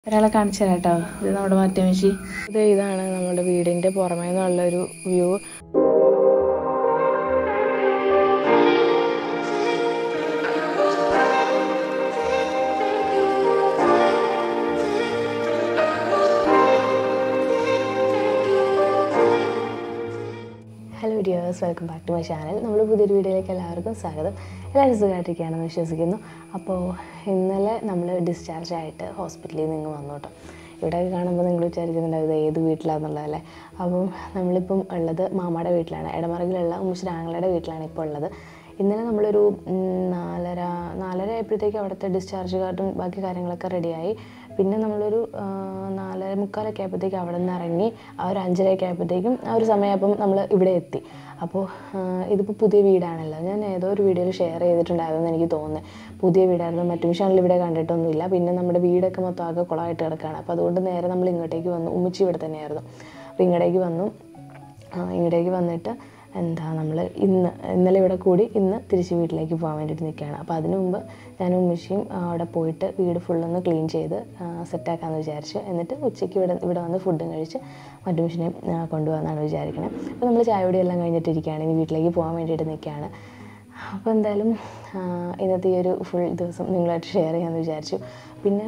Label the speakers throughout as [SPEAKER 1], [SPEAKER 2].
[SPEAKER 1] ഒരാളെ കാണിച്ചു തരാം കേട്ടോ ഇത് നമ്മുടെ മറ്റേ മെഷി
[SPEAKER 2] ഇത് ഇതാണ് നമ്മുടെ വീടിന്റെ പുറമേ നിന്നുള്ള ഒരു view hello dears welcome back to my channel നമ്മൾ പുതിയൊരു വീഡിയോയിലേക്ക് എല്ലാവർക്കും സ്വാഗതം എല്ലാവരും സുഖമായിട്ടിരിക്കുകയാണെന്ന് വിശ്വസിക്കുന്നു അപ്പോൾ ഇന്നലെ നമ്മൾ ഡിസ്ചാർജ് ആയിട്ട് ഹോസ്പിറ്റലിൽ നിന്ന് വന്നു കേട്ടോ ഇവിടെയൊക്കെ കാണുമ്പോൾ നിങ്ങൾ വിചാരിക്കുന്നുണ്ടാവും ഇത് ഏത് വീട്ടിലാണെന്നുള്ളതല്ലേ അപ്പം നമ്മളിപ്പം ഉള്ളത് മാമാടെ വീട്ടിലാണ് ഇടമറകിലുള്ള ഉമ്മശ്ശിരാങ്ങളുടെ വീട്ടിലാണ് ഇപ്പോൾ ഉള്ളത് ഇന്നലെ നമ്മളൊരു ഉം, നാലര നാലര ആയപ്പോഴത്തേക്ക് അവിടുത്തെ ഡിസ്ചാർജ് കാർഡും ബാക്കി കാര്യങ്ങളൊക്കെ റെഡിയായി പിന്നെ നമ്മളൊരു ആ, നാലര മുക്കാലൊക്കെ ആയപ്പോഴത്തേക്ക് അവിടെ നിന്ന് ഇറങ്ങി ആ ഒരു അഞ്ചരയൊക്കെ ആയപ്പോഴത്തേക്കും ആ ഒരു സമയമായപ്പം നമ്മൾ ഇവിടെ എത്തി അപ്പോൾ ഇതിപ്പോൾ പുതിയ വീടാണല്ലോ ഞാൻ ഏതോ ഒരു വീഡിയോയിൽ ഷെയർ ചെയ്തിട്ടുണ്ടായിരുന്നു എനിക്ക് തോന്നുന്നത് പുതിയ വീടായിരുന്നു മറ്റു വിഷയങ്ങളിൽ ഇവിടെ കണ്ടിട്ടൊന്നുമില്ല പിന്നെ നമ്മുടെ വീടൊക്കെ മൊത്തം ആകെ കുളമായിട്ട് കിടക്കുകയാണ് അപ്പോൾ അതുകൊണ്ട് നേരെ നമ്മൾ ഇങ്ങോട്ടേക്ക് വന്നു ഉമ്മച്ചി ഇവിടെ തന്നെയായിരുന്നു അപ്പോൾ ഇങ്ങോട്ടേക്ക് വന്നു ആ, ഇങ്ങോട്ടേക്ക് വന്നിട്ട് എന്താ നമ്മൾ ഇന്ന് ഇന്നലെ ഇവിടെ കൂടി ഇന്ന് തിരിച്ച് വീട്ടിലേക്ക് പോകാൻ വേണ്ടിയിട്ട് നിൽക്കുകയാണ് അപ്പോൾ അതിനു മുമ്പ് ഞാനും ഉമ്മച്ചിയും ആ, അവിടെ പോയിട്ട് വീട് ഫുള്ളൊന്ന് ക്ലീൻ ചെയ്ത് സെറ്റാക്കാമെന്ന് വിചാരിച്ചു എന്നിട്ട് ഉച്ചയ്ക്ക് ഇവിടെ ഇവിടെ വന്ന് ഫുഡും കഴിച്ച് മറ്റു മെഷീനെ കൊണ്ടുപോകാമെന്നാണ് വിചാരിക്കുന്നത് അപ്പോൾ നമ്മൾ ചായയോടെ എല്ലാം കഴിഞ്ഞിട്ടിരിക്കുകയാണ് ഇനി വീട്ടിലേക്ക് പോകാൻ വേണ്ടിയിട്ട് നിൽക്കുകയാണ് അപ്പോൾ എന്തായാലും ആ, ഇന്നത്തെ ഈ ഒരു ഫുൾ ദിവസം നിങ്ങളായിട്ട് ഷെയർ ചെയ്യാമെന്ന് വിചാരിച്ചു പിന്നെ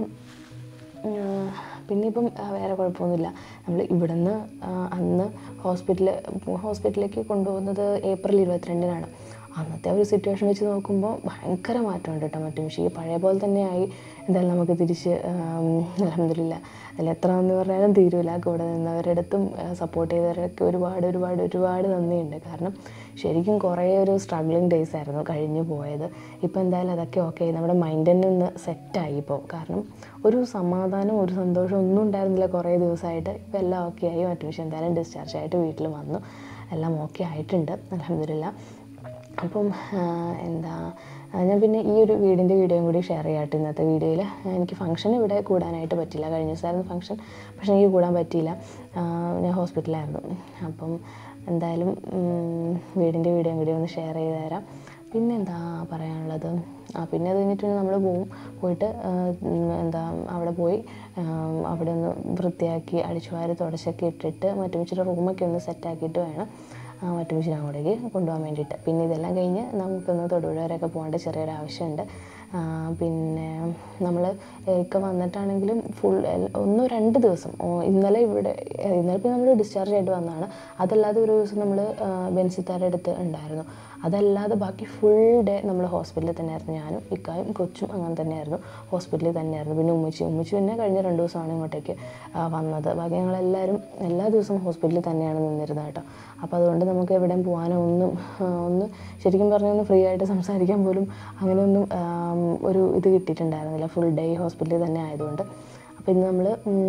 [SPEAKER 2] ആഹ് പിന്നെ ഇപ്പം ആഹ് വേറെ കുഴപ്പമൊന്നുമില്ല നമ്മൾ ഇവിടുന്ന് ആഹ് അന്ന് ഹോസ്പിറ്റലിൽ ഹോസ്പിറ്റലിലേക്ക് കൊണ്ടുപോകുന്നത് ഏപ്രിൽ ഇരുപത്തിരണ്ടിനാണ് അന്നത്തെ ഒരു സിറ്റുവേഷൻ വെച്ച് നോക്കുമ്പോൾ ഭയങ്കര മാറ്റമുണ്ട് കേട്ടോ മറ്റു പക്ഷേ ഈ പഴയ പോലെ തന്നെയായി എന്തായാലും നമുക്ക് തിരിച്ച് അലഹമില്ല അതിൽ എത്ര നന്ദി പറഞ്ഞാലും തീരൂല കൂടെ നിന്നവരുടെ അടുത്തും സപ്പോർട്ട് ചെയ്തവരൊക്കെ ഒരുപാട് ഒരുപാട് ഒരുപാട് നന്ദിയുണ്ട് കാരണം ശരിക്കും കുറേ ഒരു സ്ട്രഗ്ലിങ് ഡേയ്സ് ആയിരുന്നു കഴിഞ്ഞു പോയത് ഇപ്പോൾ എന്തായാലും അതൊക്കെ ഓക്കെ നമ്മുടെ മൈൻഡിൽ നിന്ന് സെറ്റായി ഇപ്പോൾ കാരണം ഒരു സമാധാനം ഒരു സന്തോഷം ഒന്നും ഉണ്ടായിരുന്നില്ല കുറേ ദിവസമായിട്ട് ഇപ്പോൾ എല്ലാം ഓക്കെ ആയി മറ്റു പക്ഷേ എന്തായാലും ഡിസ്ചാർജ് ആയിട്ട് വീട്ടിൽ വന്നു എല്ലാം ഓക്കെ ആയിട്ടുണ്ട് അലഹമില്ല അപ്പം ആ, എന്താ ആ, ഞാൻ പിന്നെ ഈ ഒരു വീടിൻ്റെ വീഡിയോയും കൂടി ഷെയർ ചെയ്യാട്ടെ ഇന്നത്തെ വീഡിയോയിൽ എനിക്ക് ഫംഗ്ഷൻ ഇവിടെ കൂടാനായിട്ട് പറ്റില്ല കഴിഞ്ഞ ദിവസമായിരുന്നു ഫംഗ്ഷൻ പക്ഷേ എനിക്ക് കൂടാൻ പറ്റിയില്ല ആ, ഞാൻ ഹോസ്പിറ്റലായിരുന്നു അപ്പം എന്തായാലും ഉം, വീടിൻ്റെ വീഡിയോയും കൂടി ഒന്ന് ഷെയർ ചെയ്ത് തരാം പിന്നെ എന്താ പറയാനുള്ളത് ആ പിന്നെ അത് കഴിഞ്ഞിട്ട് നമ്മൾ പോവും പോയിട്ട് ആ, ഉം, എന്താ അവിടെ പോയി ആ, അവിടെ ഒന്ന് വൃത്തിയാക്കി അടിച്ചുവാരി തുടച്ചൊക്കെ ഇട്ടിട്ട് മറ്റു വെച്ചിട്ട് റൂമൊക്കെ ഒന്ന് സെറ്റാക്കിയിട്ട് വേണം ആ, മറ്റു മെഷീൻ അങ്ങോട്ടേക്ക് കൊണ്ടുപോകാൻ വേണ്ടിയിട്ട് പിന്നെ ഇതെല്ലാം കഴിഞ്ഞ് നമുക്കൊന്ന് തൊടുപുഴ വരെയൊക്കെ പോകേണ്ട ചെറിയൊരു ആവശ്യമുണ്ട് ആ, പിന്നെ നമ്മൾ ഒക്കെ വന്നിട്ടാണെങ്കിലും ഫുൾ ഒന്നോ രണ്ട് ദിവസം ഓ, ഇന്നലെ ഇവിടെ ഇന്നലെ പിന്നെ നമ്മൾ ഡിസ്ചാർജ് ആയിട്ട് വന്നതാണ് അതല്ലാതെ ഒരു ദിവസം നമ്മൾ ബെൻസിത്താരുടെ അടുത്ത് ഉണ്ടായിരുന്നു അതല്ലാതെ ബാക്കി ഫുൾ ഡേ നമ്മൾ ഹോസ്പിറ്റലിൽ തന്നെയായിരുന്നു ഞാനും ഇക്കായും കൊച്ചും അങ്ങനെ തന്നെയായിരുന്നു ഹോസ്പിറ്റലിൽ തന്നെയായിരുന്നു പിന്നെ ഉമ്മച്ചി ഉമ്മച്ചി പിന്നെ കഴിഞ്ഞ രണ്ട് ദിവസമാണ് ഇങ്ങോട്ടേക്ക് ആ, വന്നത് ബാക്കി ഞങ്ങളെല്ലാവരും എല്ലാ ദിവസവും ഹോസ്പിറ്റലിൽ തന്നെയാണ് നിന്നിരുന്നത് കേട്ടോ അപ്പോൾ അതുകൊണ്ട് നമുക്ക് എവിടെയും പോകാനോ ഒന്നും ആ, ഒന്ന് ശരിക്കും പറഞ്ഞാൽ ഒന്ന് ഫ്രീ ആയിട്ട് സംസാരിക്കാൻ പോലും അങ്ങനെയൊന്നും ആം, ഒരു ഇത് കിട്ടിയിട്ടുണ്ടായിരുന്നില്ല ഫുൾ ഡേ ഹോസ്പിറ്റലിൽ തന്നെ ആയതുകൊണ്ട് അപ്പോൾ ഇന്ന് നമ്മൾ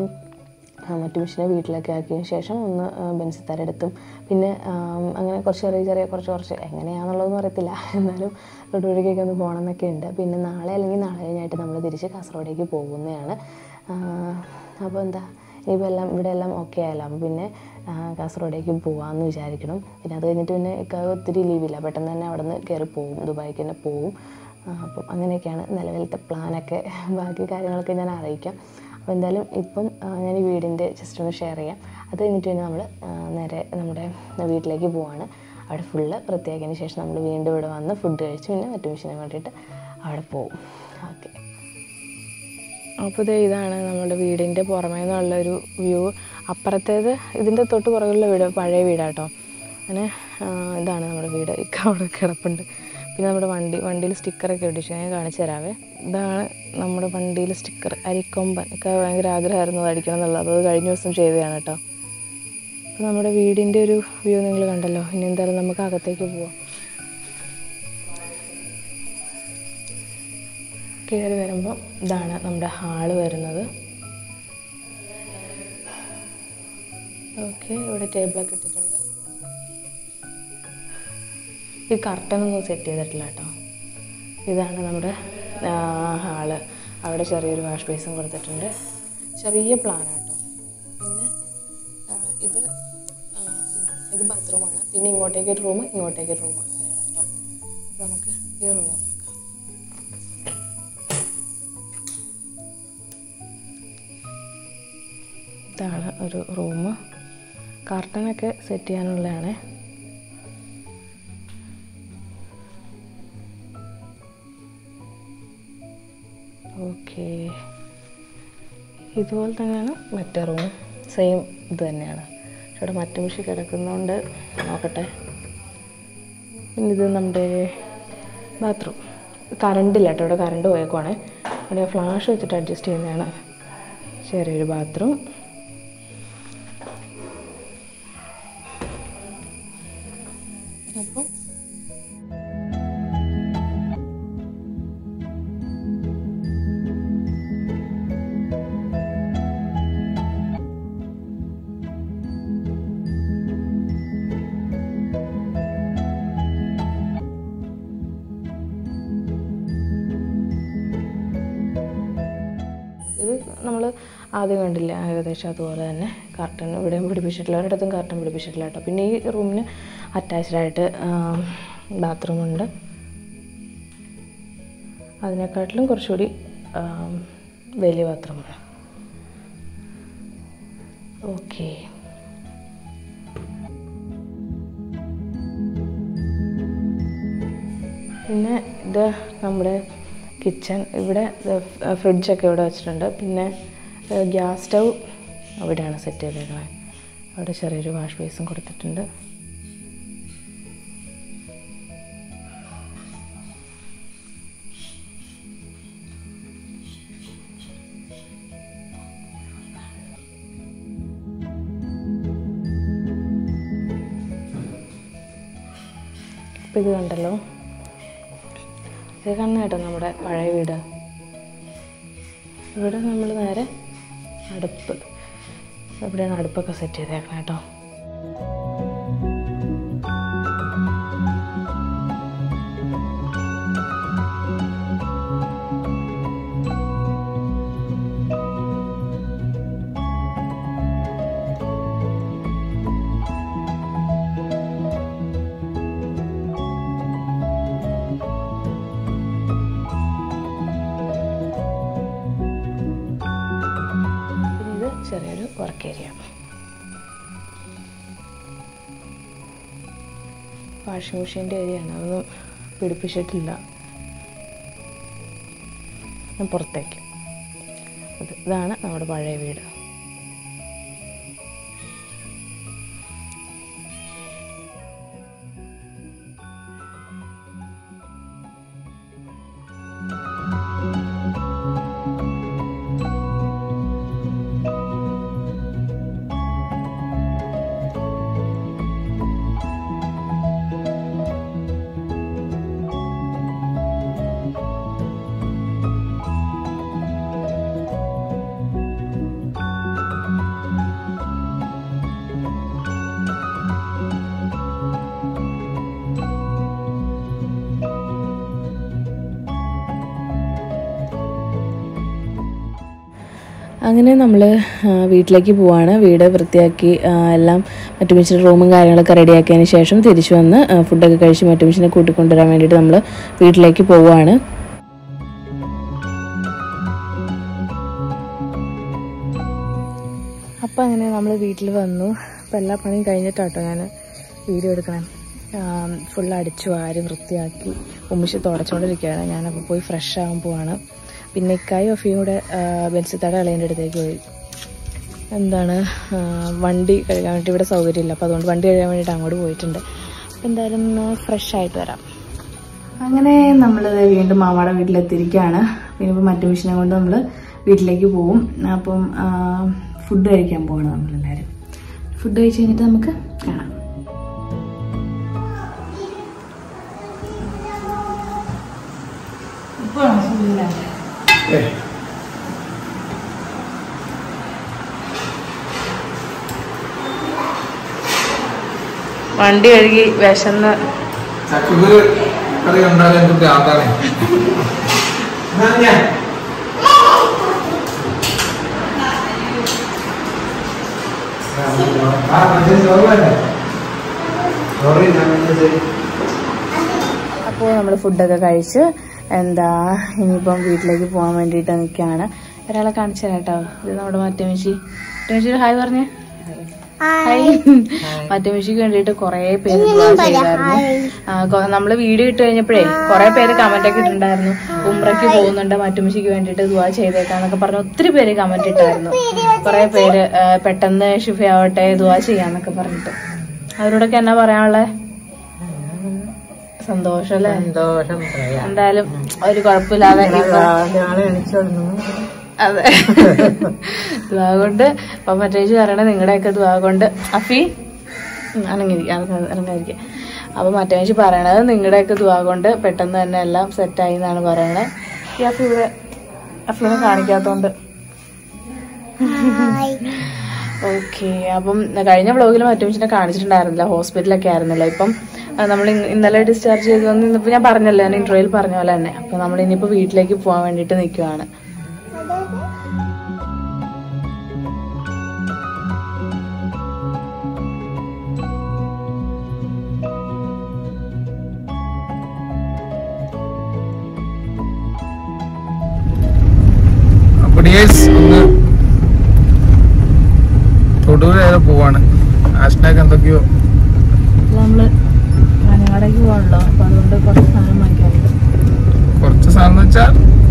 [SPEAKER 2] മറ്റു മിഷനെ വീട്ടിലൊക്കെ ആക്കിയതിന് ശേഷം ഒന്ന് ബെൻസിത്താരെടുത്തും പിന്നെ ആം, അങ്ങനെ കുറച്ച് ചെറിയ ചെറിയ കുറച്ച് കുറച്ച് എങ്ങനെയാണെന്നുള്ളതൊന്നും അറിയത്തില്ല എന്നാലും തൊടുപുഴയ്ക്കൊക്കെ ഒന്ന് പോകണം എന്നൊക്കെ ഉണ്ട് പിന്നെ നാളെ അല്ലെങ്കിൽ നാളെ കഴിഞ്ഞായിട്ട് നമ്മൾ തിരിച്ച് കാസർഗോഡേക്ക് പോകുന്നതാണ് അപ്പോൾ എന്താ ഇനിയിപ്പോൾ എല്ലാം ഇവിടെ എല്ലാം ഓക്കെ ആയല്ലോ അപ്പോൾ പിന്നെ ആ, കാസർഗോഡേക്ക് പോകാമെന്ന് വിചാരിക്കണം പിന്നെ അത് കഴിഞ്ഞിട്ട് പിന്നെ ഇക്കാക്ക് ഒത്തിരി ലീവില്ല പെട്ടെന്ന് തന്നെ അവിടെ നിന്ന് കയറി പോകും ദുബായിക്ക് തന്നെ പോകും ആ, അപ്പം അങ്ങനെയൊക്കെയാണ് നിലവിലത്തെ പ്ലാനൊക്കെ ബാക്കി കാര്യങ്ങളൊക്കെ ഞാൻ അറിയിക്കാം അപ്പോൾ എന്തായാലും ഇപ്പം ആ, ഞാൻ ഈ വീടിൻ്റെ ജസ്റ്റ് ഒന്ന് ഷെയർ ചെയ്യാം അത് കഴിഞ്ഞിട്ട് പിന്നെ നമ്മൾ നേരെ നമ്മുടെ വീട്ടിലേക്ക് പോവാണ് അവിടെ ഫുള്ള് വൃത്തിയാക്കിയതിന് ശേഷം നമ്മൾ വീണ്ടും ഇവിടെ വന്ന് ഫുഡ് കഴിച്ച് പിന്നെ മറ്റു മെഷീനെ കൊണ്ടിട്ട് അവിടെ പോകും ഓക്കെ അപ്പോൾ ഇത് ഇതാണ് നമ്മുടെ വീടിൻ്റെ പുറമേ നിന്നുള്ള ഒരു വ്യൂ അപ്പുറത്തേത് ഇതിൻ്റെ തൊട്ട് പുറകിലുള്ള വീട് പഴയ വീടാട്ടോ അങ്ങനെ ആ, ഇതാണ് നമ്മുടെ വീട് ഇക്ക അവിടെ കിടപ്പുണ്ട് പിന്നെ നമ്മുടെ വണ്ടി വണ്ടിയിൽ സ്റ്റിക്കറൊക്കെ ഒട്ടിച്ചു ഞാൻ കാണിച്ചു തരാവേ ഇതാണ് നമ്മുടെ വണ്ടിയിൽ സ്റ്റിക്കർ അരിക്കൊമ്പൻ ഒക്കെ ഭയങ്കര ആഗ്രഹമായിരുന്നു അത് അടിക്കണം എന്നുള്ളത് അത് കഴിഞ്ഞ ദിവസം ചെയ്തതാണ് കേട്ടോ അപ്പോൾ നമ്മുടെ വീടിൻ്റെ ഒരു വ്യൂ നിങ്ങൾ കണ്ടല്ലോ ഇനി എന്തായാലും നമുക്ക് അകത്തേക്ക് പോവാം കയറി വരുമ്പോൾ ഇതാണ് നമ്മുടെ ഹാള് വരുന്നത് ഓക്കെ ഇവിടെ ടേബിളൊക്കെ ഇട്ടിട്ടുണ്ട് ഈ കർട്ടനൊന്നും സെറ്റ് ചെയ്തിട്ടില്ല കേട്ടോ ഇതാണ് നമ്മുടെ ആ, ഹാള് അവിടെ ചെറിയൊരു വാഷ് ബേസും കൊടുത്തിട്ടുണ്ട് ചെറിയ പ്ലാൻ കേട്ടോ പിന്നെ ആ, ഇത് ആ, ഇത് ബാത്റൂമാണ് പിന്നെ ഇങ്ങോട്ടേക്ക് ഒരു റൂം ഇങ്ങോട്ടേക്ക് ഒരു റൂം അങ്ങനെയാണ് കേട്ടോ അപ്പോൾ നമുക്ക് ഈ റൂം നോക്കാം ഇതാണ് ഒരു റൂം കാർട്ടനൊക്കെ സെറ്റ് ചെയ്യാനുള്ളതാണ് ഓക്കെ ഇതുപോലെ തന്നെയാണ് മറ്റേ റൂം സെയിം ഇത് തന്നെയാണ് പക്ഷെ ഇവിടെ മറ്റു മിഷി കിടക്കുന്നതുകൊണ്ട് നോക്കട്ടെ പിന്നെ ഇത് നമ്മുടെ ബാത്റൂം കറണ്ടില്ല കേട്ടോ ഇവിടെ കറണ്ട് പോയേക്കുവാണ് ഇവിടെ ഫ്ലാഷ് വെച്ചിട്ട് അഡ്ജസ്റ്റ് ചെയ്യുന്നതാണ് ചെറിയൊരു ബാത്റൂം അപ്പോൾ ഇത് നമ്മൾ ആദ്യം കണ്ടില്ല ഏകദേശം അതുപോലെ തന്നെ കർട്ടൻ ഇവിടെയും പിടിപ്പിച്ചിട്ടില്ല ഒരിടത്തും കർട്ടൻ പിടിപ്പിച്ചിട്ടില്ല കേട്ടോ പിന്നെ ഈ റൂമിന് അറ്റാച്ച്ഡ് ആയിട്ട് ബാത്റൂം ഉണ്ട് അതിനെക്കാട്ടിലും കുറച്ചുകൂടി ആം, വലിയ ബാത്റൂമാണ് ഓക്കെ പിന്നെ ഇത് നമ്മുടെ കിച്ചൺ ഇവിടെ ഫ്രിഡ്ജൊക്കെ ഇവിടെ വെച്ചിട്ടുണ്ട് പിന്നെ ഗ്യാസ് സ്റ്റൗ അവിടെയാണ് സെറ്റ് ചെയ്തേക്കുന്നത് അവിടെ ചെറിയൊരു വാഷ് ബേസും കൊടുത്തിട്ടുണ്ട് ഇപ്പം ഇത് കണ്ടല്ലോ ഇത് കാണുന്ന കേട്ടോ നമ്മുടെ പഴയ വീട് ഇവിടെ നമ്മൾ നേരെ അടുപ്പ് ഇവിടെയാണ് അടുപ്പൊക്കെ സെറ്റ് ചെയ്തേക്കണം കേട്ടോ പിന്നെ ഇത് ചെറിയൊരു വർക്ക് ഏരിയ വാഷിംഗ് മെഷീൻ്റെ ഏരിയയാണ് അതൊന്നും പിടിപ്പിച്ചിട്ടില്ല ഞാൻ പുറത്തേക്ക് ഇത് ഇതാണ് നമ്മുടെ പഴയ വീട് അങ്ങനെ നമ്മൾ വീട്ടിലേക്ക് പോവാണ് വീട് വൃത്തിയാക്കി ആ, എല്ലാം മറ്റുമിച്ചിൻ്റെ റൂമും കാര്യങ്ങളൊക്കെ റെഡിയാക്കിയതിന് ശേഷം തിരിച്ചു വന്ന് ആ, ഫുഡൊക്കെ കഴിച്ച് മറ്റുമിച്ചിനെ കൂട്ടിക്കൊണ്ടുവരാൻ വേണ്ടിയിട്ട് നമ്മൾ വീട്ടിലേക്ക് പോവുകയാണ് അപ്പം അങ്ങനെ നമ്മൾ വീട്ടിൽ വന്നു അപ്പം എല്ലാ പണിയും കഴിഞ്ഞിട്ടാട്ടോ ഞാൻ വീഡിയോ എടുക്കണം ഫുൾ അടിച്ചു വാരി വൃത്തിയാക്കി ഉമ്മിച്ച് തുടച്ചുകൊണ്ടിരിക്കുകയാണ് ഞാനപ്പോൾ പോയി ഫ്രഷ് ആകാൻ പോവാണ് പിന്നെ ഇക്കായും ഒഫിയും കൂടെ ബെൻസിത്താടെ ഇളയൻ്റെ അടുത്തേക്ക് പോയി എന്താണ് ആ, വണ്ടി കഴുകാൻ വേണ്ടി ഇവിടെ സൗകര്യമില്ല അപ്പോൾ അതുകൊണ്ട് വണ്ടി കഴുകാൻ വേണ്ടിയിട്ട് അങ്ങോട്ട് പോയിട്ടുണ്ട് അപ്പം എന്തായാലും ഫ്രഷ് ആയിട്ട് വരാം അങ്ങനെ നമ്മൾ വീണ്ടും മാമാടെ വീട്ടിലെത്തിയിരിക്കുകയാണ് പിന്നെ ഇപ്പോൾ മറ്റു മിഷനെ കൊണ്ട് നമ്മൾ വീട്ടിലേക്ക് പോവും അപ്പം ഫുഡ് കഴിക്കാൻ പോവാണ് നമ്മളെല്ലാവരും ഫുഡ് കഴിച്ച് കഴിഞ്ഞിട്ട് നമുക്ക് കാണാം വണ്ടി കഴുകി വിശന്ന്
[SPEAKER 3] ചക്കക്കുരു കറി ഉണ്ടാകാൻ എനിക്ക് ഭ്രാന്താണ്
[SPEAKER 2] അപ്പോൾ നമ്മൾ ഫുഡൊക്കെ കഴിച്ച് എന്താ ഇനിയിപ്പം വീട്ടിലേക്ക് പോകാൻ വേണ്ടിയിട്ട് നിൽക്കുകയാണ്
[SPEAKER 1] ഒരാളെ കാണിച്ചു തരാം കേട്ടോ ഇത് നമ്മുടെ മറ്റേമിശി മറ്റേമിശി ഹായ് പറഞ്ഞേ ഹായ് മറ്റേമിശിക്ക് വേണ്ടിയിട്ട് കുറെ പേര് ദുആ ചെയ്തായിരുന്നു ആ, കൊ- നമ്മള് വീഡിയോ ഇട്ട് കഴിഞ്ഞപ്പോഴേ കുറെ പേര് കമന്റ് ഒക്കെ ഇട്ടിട്ടുണ്ടായിരുന്നു ഉമ്രയ്ക്ക് പോകുന്നുണ്ട് മറ്റുമിശിക്ക് വേണ്ടിയിട്ട് ദുആ ചെയ്തേക്കാന്നൊക്കെ പറഞ്ഞ് ഒത്തിരി പേര് കമന്റ് ഇട്ടായിരുന്നു കുറെ പേര് ആ, പെട്ടെന്ന് ഷിഫയാവട്ടെ ദുആ ചെയ്യാന്നൊക്കെ പറഞ്ഞിട്ട് അവരോടൊക്കെ എന്നാ പറയാനുള്ളത് സന്തോഷം അല്ലേ
[SPEAKER 4] സന്തോഷം പറയാം
[SPEAKER 1] എന്തായാലും ഒരു കുഴപ്പമില്ലാതെ ഇപ്പൊ
[SPEAKER 4] നാളെ എണിച്ചോടുന്നു
[SPEAKER 1] അതെ ദുആ കൊണ്ട് അപ്പൊ മറ്റേ പറയണേ നിങ്ങളുടെയൊക്കെ ദുആ കൊണ്ട് അഫി ഉം, അനങ്ങിരിക്ക അനങ്ങാതിരിക്കുക അപ്പൊ മറ്റേ പറയണത് നിങ്ങളുടെയൊക്കെ ദുആ കൊണ്ട് പെട്ടെന്ന് തന്നെ എല്ലാം സെറ്റായി എന്നാണ് പറയണത് ഈ അഫി ഇവിടെ അഫിനെ കാണിക്കാത്തോണ്ട് ഓക്കെ അപ്പം കഴിഞ്ഞ വ്ളോഗിൽ മറ്റുമിച്ചിനെ കാണിച്ചിട്ടുണ്ടായിരുന്നില്ല ഹോസ്പിറ്റലൊക്കെ ആയിരുന്നല്ലോ ഇപ്പം നമ്മൾ ഇന്നലെ ഡിസ്ചാർജ് ചെയ്ത് വന്ന് ഇന്നിപ്പോൾ ഞാൻ പറഞ്ഞല്ലോ ഞാൻ ഇൻട്രോയിൽ പറഞ്ഞ പോലെ തന്നെ അപ്പം നമ്മൾ ഇനിയിപ്പോൾ വീട്ടിലേക്ക് പോകാൻ വേണ്ടിയിട്ട് നിൽക്കുവാണ്
[SPEAKER 3] അപ്പൊ ഡിയേഴ്സ് ഒന്ന് തൊടുപുഴ ഏതോ പോവാണ് ആഷ്നാക്ക് എന്തൊക്കെയോ
[SPEAKER 1] നമ്മള് വനവാടേക്ക് പോകണല്ലോ അപ്പൊ അതുകൊണ്ട് കുറച്ച് സാധനം വാങ്ങിക്കാറുണ്ട്
[SPEAKER 3] കുറച്ച് സാധനം വെച്ചാൽ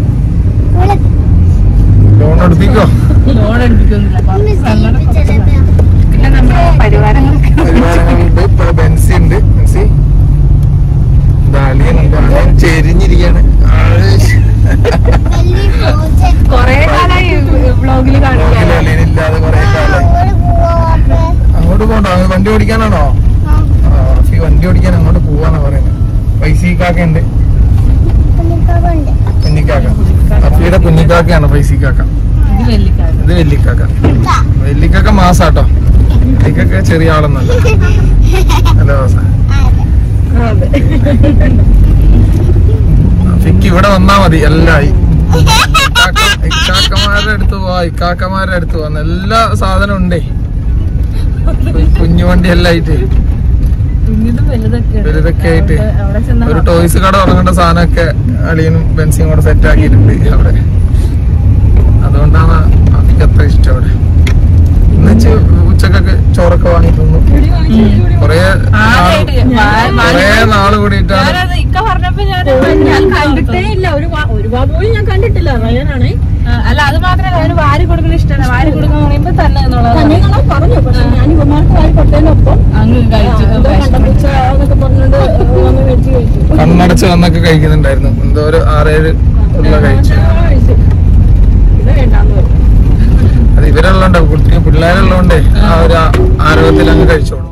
[SPEAKER 3] ലോൺ എടുപ്പിക്കോ
[SPEAKER 1] ലോൺ എടുപ്പിക്കുന്നില്ല പിന്നെ നമ്മുടെ പരിവാരങ്ങളൊക്കെ
[SPEAKER 3] പരിപാലനങ്ങളുണ്ട് ഇപ്പൊ ബെൻസി ഉണ്ട് ബെൻസി അളിയനുണ്ട് അളിയൻ ചെരിഞ്ഞിരിക്കാണ് ആള്
[SPEAKER 1] കൊറേ കാലായി വ്ളോഗിൽ കാണിക്കാൻ
[SPEAKER 3] അളിയനില്ലാതെ കുറെ കാലായി അങ്ങോട്ട് പോകണ്ടോ അങ്ങ് വണ്ടി ഓടിക്കാനാണോ ആ റഫി വണ്ടി ഓടിക്കാൻ അങ്ങോട്ട് പോവാന്നാ പറയുന്നത് പൈസക്കാക്ക ഉണ്ട് കുഞ്ഞിക്കാക്ക റഫിയുടെ കുഞ്ഞിക്കാക്കയാണ് പൈസക്കാക്ക
[SPEAKER 1] ഇത് വെല്ലിക്കാട്
[SPEAKER 3] ഇത് വെല്ലിക്കാക്ക വെല്ലിക്കാക്ക മാസാട്ടോ വെല്ലിക്കാക്ക ചെറിയ ആളൊന്നല്ല ഹലോ റഫിക്ക് ഇവിടെ വന്നാ മതി എല്ലായി ഇക്കാക്ക- ഇക്കാക്കമാരുടെ അടുത്ത് പോവാ ഇക്കാക്കമാരുടെ അടുത്ത് പോവാ എല്ലാ സാധനവും ഉണ്ടേ കുഞ്ഞു വണ്ടി എല്ലാം ആയിട്ട്
[SPEAKER 1] കുഞ്ഞിതും വലുതൊക്കെ ഉണ്ട്.
[SPEAKER 3] വലുതൊക്കെ ആയിട്ട്
[SPEAKER 1] അതുകൊണ്ട് അവിടെ ചെന്ന
[SPEAKER 3] ഒരു ടോയ്സ് കട തുടങ്ങേണ്ട സാധനമൊക്കെ അളിയനും ബെൻസിയും കൂടെ സെറ്റ് ആക്കിയിട്ടുണ്ട് അവിടെ അതുകൊണ്ടാണ് അവർക്ക് അത്ര ഇഷ്ടം അവിടെ എന്നുവെച്ച് ഉച്ചക്കൊക്കെ ചോറൊക്കെ വാങ്ങി തിന്നു കൊറേ
[SPEAKER 1] ആദ്യായിട്ട് വാ- വാ-
[SPEAKER 3] കൊറേ നാള് കൂടിയിട്ടാണ്
[SPEAKER 1] ഞാനത് ഇക്ക പറഞ്ഞപ്പോ ഞാൻ
[SPEAKER 4] ഞാൻ കണ്ടിട്ടേ ഇല്ല ഒരു വാ- ഒരു വാ പോലും ഞാൻ കണ്ടിട്ടില്ല റയാനാണ്
[SPEAKER 1] ആ, അല്ല അത് മാത്രല്ല അവന് വാരി കൊടുക്കുന്ന ഇഷ്ടമാണ് വാരി കൊടുക്കുന്ന പറയുമ്പോ തന്നെ എന്നുള്ളത്
[SPEAKER 4] തന്നെ കാണാൻ പറഞ്ഞു പക്ഷെ ഞാൻ ഇവന്മാർക്ക് വാരി കൊടുത്തതിനൊപ്പം
[SPEAKER 1] അങ്ങ് കഴിച്ചു
[SPEAKER 4] എന്തോ കണ്ടപ്പിച്ച എന്നൊക്കെ പറഞ്ഞോണ്ട് വന്ന് മേടിച്ച് കഴിച്ചു
[SPEAKER 3] കണ്ണടച്ച് വന്നൊക്കെ കഴിക്കുന്നുണ്ടായിരുന്നു എന്തോ ഒരു ആറേഴ് ഉള്ള കഴിച്ചു
[SPEAKER 4] കഴിച്ചു. ഇത് വേണ്ടാന്ന് പറഞ്ഞു
[SPEAKER 3] അത് ഇവരുള്ളതുകൊണ്ട് കുട്ടി പിള്ളേരുള്ളതുകൊണ്ടേ ആ ഒരു ആ- ആരോഗ്യത്തിൽ അങ്ങ് കഴിച്ചോളൂ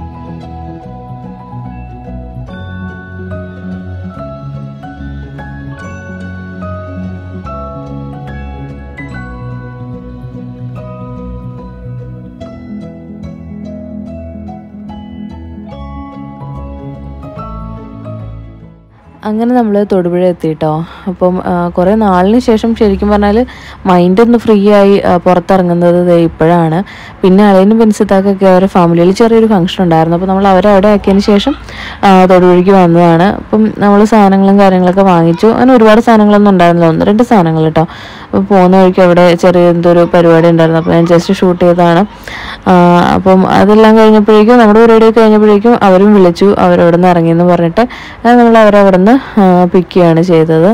[SPEAKER 2] അങ്ങനെ നമ്മൾ തൊടുപുഴ എത്തിയിട്ടോ അപ്പം കുറേ നാളിന് ശേഷം ശരിക്കും പറഞ്ഞാൽ മൈൻഡ് ഒന്ന് ഫ്രീ ആയി ആ, പുറത്തിറങ്ങുന്നത് ദേ ഇപ്പോഴാണ് പിന്നെ അളയനും ബെൻസിത്താക്കൊക്കെ അവരുടെ ഫാമിലിയിൽ ചെറിയൊരു ഫംഗ്ഷൻ ഉണ്ടായിരുന്നു അപ്പോൾ നമ്മൾ അവരെ അവിടെ ആക്കിയതിന് ശേഷം ആ, തൊടുപുഴയ്ക്ക് വന്നതാണ് അപ്പം നമ്മൾ സാധനങ്ങളും കാര്യങ്ങളൊക്കെ വാങ്ങിച്ചു അങ്ങനെ ഒരുപാട് സാധനങ്ങളൊന്നും ഉണ്ടായിരുന്നില്ല ഒന്ന് രണ്ട് സാധനങ്ങൾ കേട്ടോ അപ്പോൾ പോകുന്ന വഴിക്ക് അവിടെ ചെറിയ എന്തോ ഒരു പരിപാടി ഉണ്ടായിരുന്നു അപ്പോൾ ഞാൻ ജസ്റ്റ് ഷൂട്ട് ചെയ്തതാണ് ആ, അപ്പം അതെല്ലാം കഴിഞ്ഞപ്പോഴേക്കും നമ്മുടെ പരിപാടി കഴിഞ്ഞപ്പോഴേക്കും അവരും വിളിച്ചു അവരവിടെ നിന്ന് ഇറങ്ങിയെന്ന് പറഞ്ഞിട്ട് അങ്ങനെ നമ്മൾ അവരെ അവിടെ നിന്ന് പിക്ക് ചെയ്യാണ് ചെയ്തത്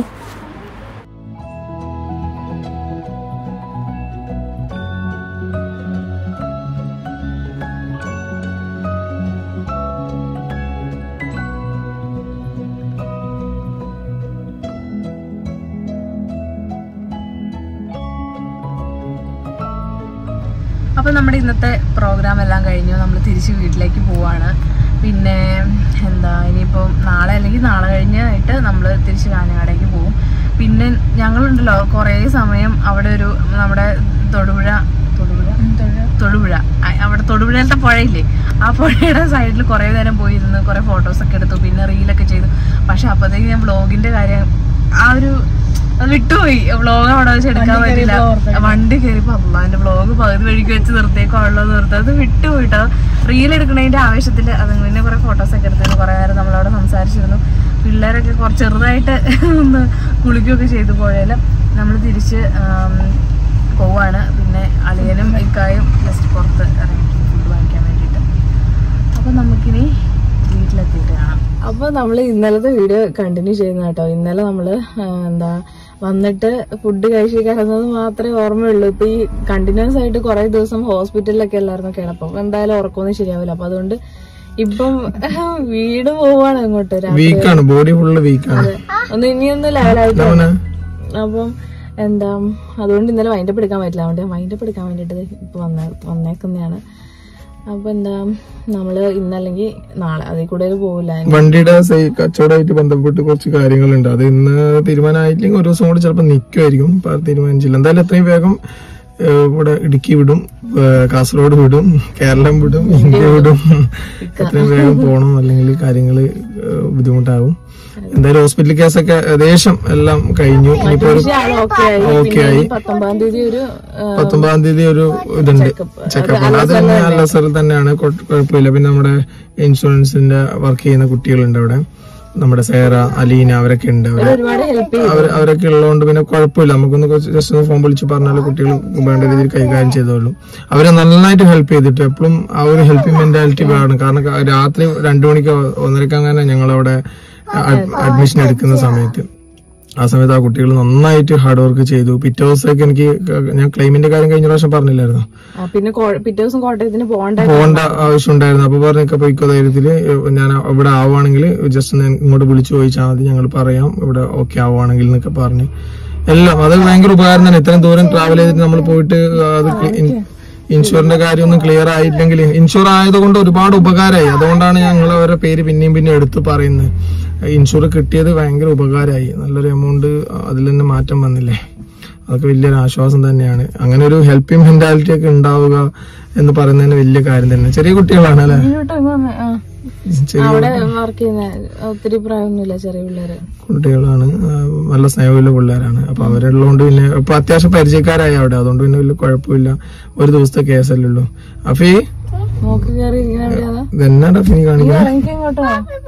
[SPEAKER 1] അപ്പൊ നമ്മുടെ ഇന്നത്തെ പ്രോഗ്രാം എല്ലാം കഴിഞ്ഞു നമ്മൾ തിരിച്ച് വീട്ടിലേക്ക് പോവാണ് പിന്നെ എന്താ ഇനിയിപ്പോൾ നാളെ അല്ലെങ്കിൽ നാളെ കഴിഞ്ഞായിട്ട് നമ്മൾ തിരിച്ച് കാഞ്ഞങ്ങാടേക്ക് പോകും പിന്നെ ഞങ്ങളുണ്ടല്ലോ കുറേ സമയം അവിടെ ഒരു നമ്മുടെ തൊടുപുഴ തൊടുപുഴ തൊടുപുഴ അ- അവിടെ തൊടുപുഴയിലത്തെ പുഴയില്ലേ ആ പുഴയുടെ സൈഡിൽ കുറേ നേരം പോയിരുന്ന് കുറേ ഫോട്ടോസൊക്കെ എടുത്തു പിന്നെ റീലൊക്കെ ചെയ്തു പക്ഷെ അപ്പോഴത്തേക്ക് ഞാൻ വ്ളോഗിന്റെ കാര്യം ആ ഒരു അത് വിട്ടുപോയി വ്ളോഗ് അവിടെ വെച്ച് എടുക്കാൻ പറ്റില്ല വണ്ടി കയറിയപ്പോ അള്ളാന്റെ വ്ളോഗ് പകുതി വഴിക്ക് വെച്ച് നിർത്തിയേക്കുള്ളൂ നിർത്തി അത് വിട്ടുപോയിട്ടോ റീൽ എടുക്കണതിന്റെ ആവശ്യത്തിൽ അത് പിന്നെ കുറെ ഫോട്ടോസ് ഒക്കെ എടുത്തിരുന്നു കുറെ നേരം നമ്മളവിടെ സംസാരിച്ചിരുന്നു പിള്ളേരൊക്കെ കുറച്ച് ചെറുതായിട്ട് ഒന്ന് കുളിക്കുകയൊക്കെ ചെയ്തു പുഴയിൽ നമ്മൾ തിരിച്ച് ആം, പോവാണ് പിന്നെ അളിയനും ഇക്കായും ജസ്റ്റ് പുറത്ത് ഇറങ്ങി ഫുഡ് വാങ്ങിക്കാൻ വേണ്ടിയിട്ട് അപ്പോൾ നമുക്കിനി വീട്ടിലെത്തിയിട്ട് കാണാം അപ്പോൾ നമ്മൾ ഇന്നലത്തെ വീഡിയോ കണ്ടിന്യൂ ചെയ്യുന്ന കേട്ടോ ഇന്നലെ നമ്മൾ എന്താ വന്നിട്ട് ഫുഡ് കഴിച്ച് കിടന്നത് മാത്രമേ ഓർമ്മയുള്ളൂ ഇപ്പൊ ഈ കണ്ടിന്യൂസ് ആയിട്ട് കുറെ ദിവസം ഹോസ്പിറ്റലിലൊക്കെ എല്ലായിരുന്നു കിടപ്പം എന്തായാലും ഉറക്കമൊന്നും ശരിയാവില്ല അപ്പൊ അതുകൊണ്ട് ഇപ്പം വീട് പോവാണ് അങ്ങോട്ട് രാത്രി
[SPEAKER 3] വീക്കാണ് ബോഡി ഫുള്ള് വീക്കാണ്
[SPEAKER 1] ഒന്ന് ഇനിയൊന്ന് ലെവലായിട്ട്
[SPEAKER 3] അവന്
[SPEAKER 1] അപ്പം എന്താ അതുകൊണ്ട് ഇന്നലെ വൈൻഡപ്പ് എടുക്കാൻ പറ്റില്ല അതുകൊണ്ട് വൈൻഡപ്പ് എടുക്കാൻ വേണ്ടിയിട്ട് ഇപ്പൊ വന്ന വന്നേക്കുന്നതാണ് അപ്പൊ എന്താ നമ്മള് ഇന്നല്ലെങ്കിൽ നാളെ അതിൽ കൂടുതൽ പോവില്ല
[SPEAKER 3] വണ്ടിയുടെ സൈ- കച്ചവടമായിട്ട് ബന്ധപ്പെട്ട് കുറച്ച് കാര്യങ്ങളുണ്ട് അത് ഇന്ന് തീരുമാനമായില്ലെങ്കിൽ ഒരു ദിവസം കൂടി ചിലപ്പോൾ നിൽക്കുമായിരിക്കും ഇപ്പൊ തീരുമാനിച്ചില്ല എന്തായാലും എത്രയും വേഗം ഏഹ്, ഇവിടെ ഇടുക്കി വിടും ഏഹ്, കാസർഗോഡ് വിടും കേരളം വിടും ഇന്ത്യ വിടും എത്രയും വേഗം പോകണം അല്ലെങ്കിൽ കാര്യങ്ങള് ഏഹ്, ബുദ്ധിമുട്ടാകും എന്തായാലും ഹോസ്പിറ്റൽ കേസൊക്കെ ഏകദേശം എല്ലാം കഴിഞ്ഞു ഇനിയിപ്പോ ഒരു
[SPEAKER 1] ഓക്കെ ആയി
[SPEAKER 3] ഓക്കെ ആയി
[SPEAKER 1] പത്തൊമ്പതാം തീയതി ഒരു ആ,
[SPEAKER 3] പത്തൊമ്പതാം തീയതി ഒരു ഇതുണ്ട് ചെക്കപ്പ് ഉണ്ട് അത് തന്നെ അല്ലസറിൽ തന്നെയാണ് കൊ- കുഴപ്പമില്ല പിന്നെ നമ്മുടെ ഇൻഷുറൻസിന്റെ വർക്ക് ചെയ്യുന്ന കുട്ടികളുണ്ട് അവിടെ നമ്മുടെ സേറ അലീന അവരൊക്കെ ഉണ്ട് അവര്
[SPEAKER 1] ഒരുപാട് ഹെൽപ്പ് ചെയ്യും
[SPEAKER 3] അവർ അവരൊക്കെ ഉള്ളതുകൊണ്ട് പിന്നെ കുഴപ്പമില്ല നമുക്കൊന്ന് ജസ്റ്റ് ഒന്ന് ഫോൺ വിളിച്ച് പറഞ്ഞാൽ കുട്ടികൾ വേണ്ട രീതിയിൽ കൈകാര്യം ചെയ്തോളൂ അവരെ നന്നായിട്ട് ഹെൽപ്പ് ചെയ്തിട്ട് എപ്പോഴും ആ ഒരു ഹെൽപ്പിംഗ് മെന്റാലിറ്റി വേണം കാരണം ക- രാത്രി രണ്ടു മണിക്ക് ഒന്നരക്ക് അങ്ങനെ ഞങ്ങളവിടെ അഡ്മിഷൻ എടുക്കുന്ന സമയത്ത് ആ സമയത്ത് ആ കുട്ടികൾ നന്നായിട്ട് ഹാർഡ് വർക്ക് ചെയ്തു പിറ്റേ ദിവസമൊക്കെ എനിക്ക് ക- ഞാൻ ക്ലെയിമിന്റെ കാര്യം കഴിഞ്ഞ പ്രാവശ്യം പറഞ്ഞില്ലായിരുന്നു
[SPEAKER 1] ആ, പിന്നെ കോ- പിറ്റേ ദിവസം കോട്ടയത്തിന് പോകണ്ട
[SPEAKER 3] പോകേണ്ട ആവശ്യം ഉണ്ടായിരുന്നു അപ്പൊ പറഞ്ഞൊക്കെ പോയിക്കോ ധൈര്യത്തില് ഞാൻ ഇവിടെ ആവുകയാണെങ്കിൽ ജസ്റ്റ് ഒന്ന് ഇങ്ങോട്ട് വിളിച്ചു ചോദിച്ചാൽ മതി ഞങ്ങൾ പറയാം ഇവിടെ ഓക്കെ ആവുകയാണെങ്കിൽ എന്നൊക്കെ പറഞ്ഞ് എല്ലാം അത് ഭയങ്കര ഉപകാരം തന്നെ ഇത്രയും ദൂരം ട്രാവൽ ചെയ്തിട്ട് നമ്മൾ പോയിട്ട് അത് ഇൻഷുറിന്റെ കാര്യമൊന്നും ക്ലിയർ ആയില്ലെങ്കിൽ ഇൻഷുർ ആയതുകൊണ്ട് ഒരുപാട് ഉപകാരമായി അതുകൊണ്ടാണ് ഞങ്ങൾ അവരുടെ പേര് പിന്നെയും പിന്നെ എടുത്ത് പറയുന്നത് ഇൻഷുർ കിട്ടിയത് ഭയങ്കര ഉപകാരമായി നല്ലൊരു എമൗണ്ട് അതിൽ തന്നെ മാറ്റം വന്നില്ലേ അതൊക്കെ വലിയൊരു ആശ്വാസം തന്നെയാണ് അങ്ങനെ ഒരു ഹെൽപ്പിംഗ് മെന്റാലിറ്റി ഒക്കെ ഉണ്ടാവുക എന്ന് പറയുന്നതിന് വലിയ കാര്യം തന്നെ ചെറിയ കുട്ടികളാണ് അല്ലെ ചെറിയ
[SPEAKER 1] അവിടെ വർക്ക് ചെയ്യുന്ന ഒത്തിരി പ്രായമൊന്നുമില്ല ചെറിയ പിള്ളേര്
[SPEAKER 3] കുട്ടികളാണ് ആ, നല്ല സ്നേഹമുള്ള പിള്ളേരാണ് അപ്പൊ അവരുള്ളതുകൊണ്ട് പിന്നെ ഇപ്പൊ അത്യാവശ്യം പരിചയക്കാരായി അവിടെ അതുകൊണ്ട് പിന്നെ വലിയ കുഴപ്പമില്ല ഒരു ദിവസത്തെ കേസല്ലേ ഉള്ളൂ അപ്പൊ ഈ
[SPEAKER 1] നോക്കി കയറി ഇങ്ങനെ എവിടെയാണ്
[SPEAKER 3] ഇതെന്നാടാ ഫിനി കാണിക്കുന്നത്
[SPEAKER 1] എനിക്ക് ഇങ്ങോട്ടോ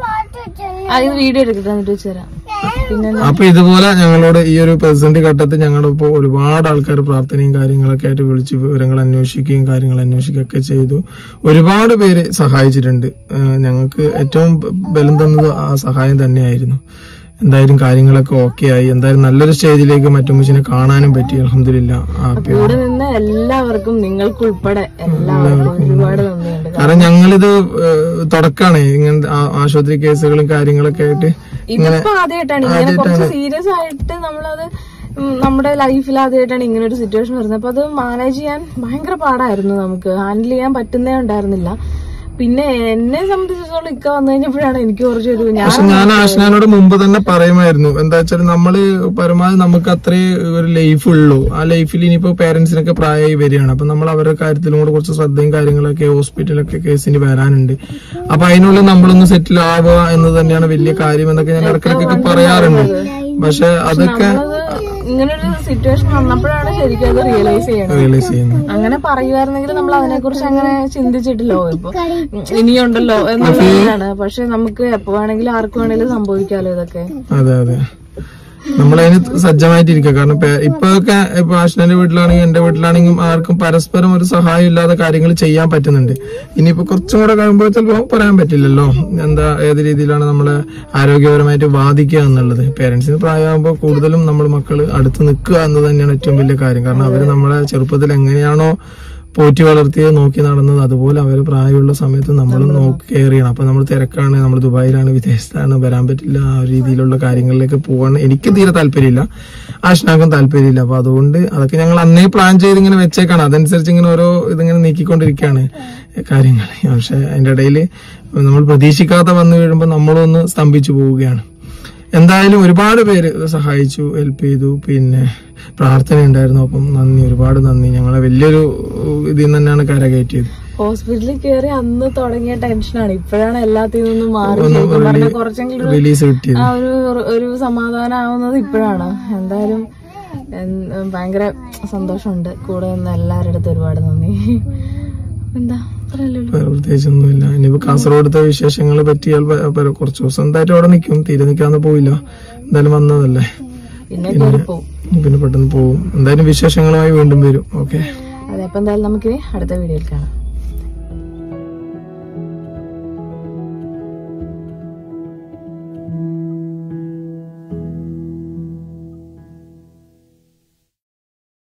[SPEAKER 1] ആ ഇത് വീഡിയോ എടുക്കട്ടെ എന്നിട്ട് വെച്ച് തരാം പിന്നെ
[SPEAKER 3] അപ്പൊ ഇതുപോലെ ഞങ്ങളോട് ഈ ഒരു പ്രതിസന്ധി ഘട്ടത്തിൽ ഞങ്ങളുടെ ഇപ്പോൾ ഒരുപാട് ആൾക്കാർ പ്രാർത്ഥനയും കാര്യങ്ങളൊക്കെ ആയിട്ട് വിളിച്ച് വിവരങ്ങൾ അന്വേഷിക്കുകയും കാര്യങ്ങൾ അന്വേഷിക്കുകയൊക്കെ ചെയ്തു ഒരുപാട് പേര് സഹായിച്ചിട്ടുണ്ട് ഏഹ് ഞങ്ങൾക്ക് ഏറ്റവും ബലം തന്നത് ആ സഹായം തന്നെയായിരുന്നു എന്തായാലും കാര്യങ്ങളൊക്കെ ഓക്കെ ആയി എന്തായാലും നല്ലൊരു സ്റ്റേജിലേക്ക് മറ്റുമുച്ചിനെ കാണാനും പറ്റി അലഹമില്ല
[SPEAKER 1] കൂടെ നിന്ന് എല്ലാവർക്കും നിങ്ങൾക്കുൾപ്പെടെ എല്ലാവർക്കും ഒരുപാട് നന്ദിയുണ്ട്
[SPEAKER 3] കാരണം ഞങ്ങളിത് ഏഹ് തുടക്കാണ് ഇങ്ങനത്തെ ആ- ആശുപത്രി കേസുകളും കാര്യങ്ങളൊക്കെ ആയിട്ട് ഇങ്ങനെ
[SPEAKER 1] ഇതിപ്പോ ആദ്യമായിട്ടാണ് ഇങ്ങനെ കുറച്ച് സീരിയസ് ആയിട്ട് നമ്മളത് ഉം, നമ്മുടെ ലൈഫിൽ ആദ്യമായിട്ടാണ് ഇങ്ങനെ ഒരു സിറ്റുവേഷൻ വരുന്നത് അപ്പൊ അത് മാനേജ് ചെയ്യാൻ ഭയങ്കര പാടായിരുന്നു നമുക്ക് ഹാൻഡിൽ ചെയ്യാൻ പറ്റുന്നേ ഉണ്ടായിരുന്നില്ല പിന്നെ എന്നെ സംബന്ധിച്ചിടത്തോളം ഇക്ക വന്നു കഴിഞ്ഞപ്പോഴാണ് എനിക്ക് കുറച്ചൊരു ഞാൻ
[SPEAKER 3] പക്ഷെ ഞാൻ ആശനാനോട് മുമ്പ് തന്നെ പറയുമായിരുന്നു എന്താ വെച്ചാൽ നമ്മള് പരമാവധി നമുക്ക് അത്രേ ഒരു ലൈഫ് ഉള്ളൂ ആ ലൈഫിൽ ഇനിയിപ്പോ പേരന്റ്സിനൊക്കെ പ്രായമായി വരികയാണ് അപ്പൊ നമ്മൾ അവരുടെ കാര്യത്തിലും കൂടെ കുറച്ച് ശ്രദ്ധയും കാര്യങ്ങളൊക്കെ ഹോസ്പിറ്റലൊക്കെ കേസിന് വരാനുണ്ട് അപ്പൊ അതിനുള്ളിൽ നമ്മളൊന്ന് സെറ്റിൽ ആവുക എന്ന് തന്നെയാണ് വലിയ കാര്യം എന്നൊക്കെ ഞാൻ ഇടയ്ക്കിടയ്ക്കൊക്കെ പറയാറുണ്ട് പക്ഷെ അതൊക്കെ
[SPEAKER 1] ഇങ്ങനൊരു സിറ്റുവേഷൻ വന്നപ്പോഴാണ് ശരിക്കും അത് റിയലൈസ് ചെയ്യണത്
[SPEAKER 3] റിയലൈസ് ചെയ്യുന്നു
[SPEAKER 1] അങ്ങനെ പറയുമായിരുന്നെങ്കിൽ നമ്മൾ അതിനെ കുറിച്ച് അങ്ങനെ ചിന്തിച്ചിട്ടില്ലോ ഇപ്പൊ ഇനിയുണ്ടല്ലോ എന്നുള്ളതാണ് പക്ഷെ നമുക്ക് എപ്പോ വേണമെങ്കിലും ആർക്ക് വേണമെങ്കിലും സംഭവിക്കാലോ ഇതൊക്കെ
[SPEAKER 3] അതെ അതെ നമ്മളതിന് സജ്ജമായിട്ടിരിക്കുക കാരണം പേ- ഇപ്പൊക്കെ ഇപ്പൊ ആശ്നാന്റെ വീട്ടിലാണെങ്കിലും എന്റെ വീട്ടിലാണെങ്കിലും ആർക്കും പരസ്പരം ഒരു സഹായം ഇല്ലാതെ കാര്യങ്ങൾ ചെയ്യാൻ പറ്റുന്നുണ്ട് ഇനിയിപ്പോ കുറച്ചും കൂടെ കഴിയുമ്പോൾ ചിലപ്പോ പറയാൻ പറ്റില്ലല്ലോ എന്താ ഏത് രീതിയിലാണ് നമ്മളെ ആരോഗ്യപരമായിട്ട് ബാധിക്കുക എന്നുള്ളത് പേരൻസിന് പ്രായമാകുമ്പോൾ കൂടുതലും നമ്മൾ മക്കള് അടുത്ത് നിൽക്കുക എന്ന് തന്നെയാണ് ഏറ്റവും വലിയ കാര്യം കാരണം അവര് നമ്മളെ ചെറുപ്പത്തിൽ എങ്ങനെയാണോ പോറ്റി വളർത്തിയത് നോക്കി നടന്നത് അതുപോലെ അവർ പ്രായമുള്ള സമയത്ത് നമ്മൾ നോക്കി കെയർ ചെയ്യണം അപ്പൊ നമ്മൾ തിരക്കാണ് നമ്മൾ ദുബായിലാണ് വിദേശത്താണ് വരാൻ പറ്റില്ല ആ രീതിയിലുള്ള കാര്യങ്ങളിലേക്ക് പോകാൻ എനിക്ക് തീരെ താല്പര്യമില്ല ആഷ്നാക്കും താല്പര്യമില്ല അപ്പൊ അതുകൊണ്ട് അതൊക്കെ ഞങ്ങൾ അന്നേ പ്ലാൻ ചെയ്ത് ഇങ്ങനെ വെച്ചേക്കാണ് അതനുസരിച്ച് ഇങ്ങനെ ഓരോ ഇതിങ്ങനെ നീക്കിക്കൊണ്ടിരിക്കുകയാണ് കാര്യങ്ങൾ പക്ഷെ അതിന്റെ ഇടയിൽ നമ്മൾ പ്രതീക്ഷിക്കാതെ വന്നു വീഴുമ്പോൾ നമ്മളൊന്ന് സ്തംഭിച്ചു പോവുകയാണ് എന്തായാലും ഒരുപാട് പേര് സഹായിച്ചു ഹെൽപ്പ് ചെയ്തു പിന്നെ പ്രാർത്ഥന ഉണ്ടായിരുന്നു അപ്പം നന്ദി ഒരുപാട് നന്ദി ഞങ്ങളെ വലിയൊരു ഇതിൽ നിന്ന് തന്നെയാണ് കരകയറ്റിയത്
[SPEAKER 1] ഹോസ്പിറ്റലിൽ കയറി അന്ന് തുടങ്ങിയ ടെൻഷനാണ് ഇപ്പോഴാണ് എല്ലാത്തിൽ നിന്നും മാറി ശരിക്കും പറഞ്ഞാൽ കുറച്ചെങ്കിലും ഒരു-
[SPEAKER 3] റിലീസ് കിട്ടിയത്
[SPEAKER 1] ആ ഒരു ഒരു സമാധാനം ആവുന്നത് ഇപ്പോഴാണ് എന്തായാലും എൻ- ഭയങ്കര സന്തോഷമുണ്ട് കൂടെ നിന്ന് എല്ലാവരുടെ അടുത്തും ഒരുപാട് നന്ദി എന്താ അത്രയല്ലേ ഉള്ളൂ.
[SPEAKER 3] വേറെ പ്രത്യേകിച്ചൊന്നുമില്ല ഇനിയിപ്പോ കാസർഗോഡത്തെ വിശേഷങ്ങൾ പറ്റിയാൽ പ- പ- കുറച്ച് ദിവസം എന്തായാലും അവിടെ നിൽക്കും തീരെ നിൽക്കാന്ന് പോയില്ല എന്തായാലും വന്നതല്ലേ
[SPEAKER 1] പിന്നെ കയറി പോവും
[SPEAKER 3] പിന്നെ പെട്ടെന്ന് പോവും എന്തായാലും വിശേഷങ്ങളുമായി വീണ്ടും വരും ഓക്കെ
[SPEAKER 1] അതെ അപ്പൊ എന്തായാലും നമുക്കിനി അടുത്ത വീഡിയോയിൽ കാണാം